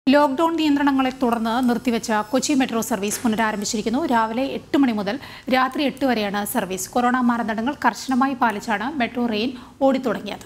lockdown നിയന്ത്രണങ്ങളെ തുടർന്ന് നിർത്തിവെച്ച കൊച്ചി മെട്രോ സർവീസ് പുനരാരംഭിച്ചിരിക്കുന്നു രാവിലെ എട്ട് മണി മുതൽ രാത്രി എട്ട് വരെയാണ് സർവീസ് കൊറോണ മാനദണ്ഡങ്ങൾ കർശനമായി പാലിച്ചാണ് മെട്രോ റെയിൽ ഓടിത്തുടങ്ങിയത്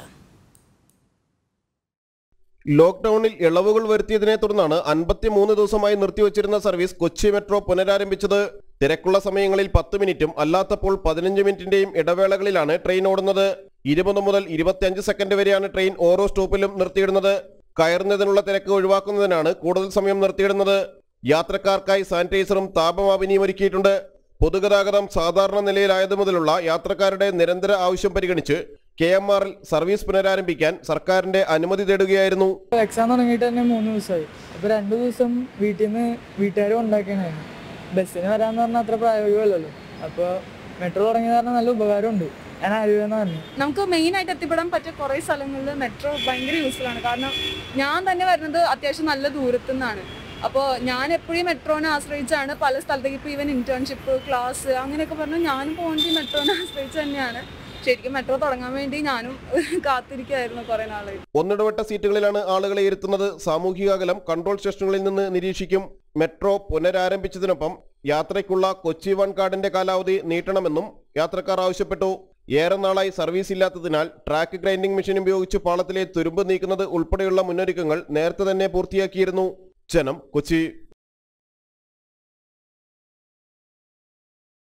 ലോക്ഡൌണിൽ ഇളവുകൾ വരുത്തിയതിനെ തുടർന്നാണ് അൻപത്തിമൂന്ന് ദിവസമായി നിർത്തിവച്ചിരുന്ന സർവീസ് കൊച്ചി മെട്രോ പുനരാരംഭിച്ചത് തിരക്കുള്ള സമയങ്ങളിൽ പത്ത് മിനിറ്റും അല്ലാത്തപ്പോൾ പതിനഞ്ച് മിനിറ്റിന്റെയും ഇടവേളകളിലാണ് ട്രെയിൻ ഓടുന്നത് ഇരുപത് മുതൽ ഇരുപത്തിയഞ്ച് സെക്കൻഡ് വരെയാണ് ട്രെയിൻ ഓരോ സ്റ്റോപ്പിലും നിർത്തിയിടുന്നത് കയറുന്നതിനുള്ള തിരക്ക് ഒഴിവാക്കുന്നതിനാണ് കൂടുതൽ സമയം നിർത്തിയിടുന്നത് യാത്രക്കാർക്കായി സാനിറ്റൈസറും താപമാപിനിയും ഒരുക്കിയിട്ടുണ്ട് പൊതുഗതാഗതം സാധാരണ നിലയിലായതു മുതലുള്ള യാത്രക്കാരുടെ നിരന്തര ആവശ്യം പരിഗണിച്ച് കെ എം ആറിൽ സർവീസ് പുനരാരംഭിക്കാൻ സർക്കാരിന്റെ അനുമതി തേടുകയായിരുന്നു എക്സാം തുടങ്ങിയിട്ട് തന്നെ മൂന്ന് ദിവസമായി അപ്പോൾ രണ്ട് ദിവസം വീട്ടിൽ നിന്ന് വീട്ടുകാർ ഉണ്ടാക്കിയാണ് ബസ്സിന് വരാന്ന് പറഞ്ഞാൽ അത്ര പ്രായോഗികമല്ലല്ലോ അപ്പോൾ മെട്രോ തുടങ്ങിയ കാരണം നല്ല ഉപകാരമുണ്ട് ഞാൻ ആലുവെന്ന് പറഞ്ഞു നമുക്ക് മെയിൻ ആയിട്ട് എത്തിപ്പെടാൻ പറ്റിയ കുറേ സ്ഥലങ്ങളിൽ മെട്രോ ഭയങ്കര യൂസ്ഫുൾ ആണ് കാരണം ഞാൻ തന്നെ വരുന്നത് അത്യാവശ്യം നല്ല ദൂരത്തു നിന്നാണ് അപ്പോൾ ഞാൻ എപ്പോഴും മെട്രോനെ ആശ്രയിച്ചാണ് പല സ്ഥലത്തേക്ക് ഇപ്പോൾ ഈവൻ ഇന്റേൺഷിപ്പ് ക്ലാസ് അങ്ങനെയൊക്കെ പറഞ്ഞ് ഞാനും പോകുന്നത് ഈ മെട്രോനെ ആശ്രയിച്ച് തന്നെയാണ് ശരിക്കും മെട്രോ തുടങ്ങാൻ വേണ്ടി ഞാനും കാത്തിരിക്കുകയായിരുന്നു കുറേ നാളായി ഒന്നിടവിട്ട സീറ്റുകളിലാണ് ആളുകളെ ഇരുത്തുന്നത് സാമൂഹിക അകലം കൺട്രോൾ സ്റ്റേഷനുകളിൽ നിന്ന് നിരീക്ഷിക്കും മെട്രോ പുനരാരംഭിച്ചതിനൊപ്പം യാത്രയ്ക്കുള്ള കൊച്ചി വൺ കാർഡിന്റെ കാലാവധി നീട്ടണമെന്നും യാത്രക്കാർ ആവശ്യപ്പെട്ടു ഏറെ നാളായി സർവീസ് ഇല്ലാത്തതിനാൽ ട്രാക്ക് ഗ്രൈൻഡിംഗ് മെഷീൻ ഉപയോഗിച്ച് പാളത്തിലെ തുരുമ്പ് നീക്കുന്നത് ഉൾപ്പെടെയുള്ള മുന്നൊരുക്കങ്ങൾ നേരത്തെ തന്നെ പൂർത്തിയാക്കിയിരുന്നു ജനം കൊച്ചി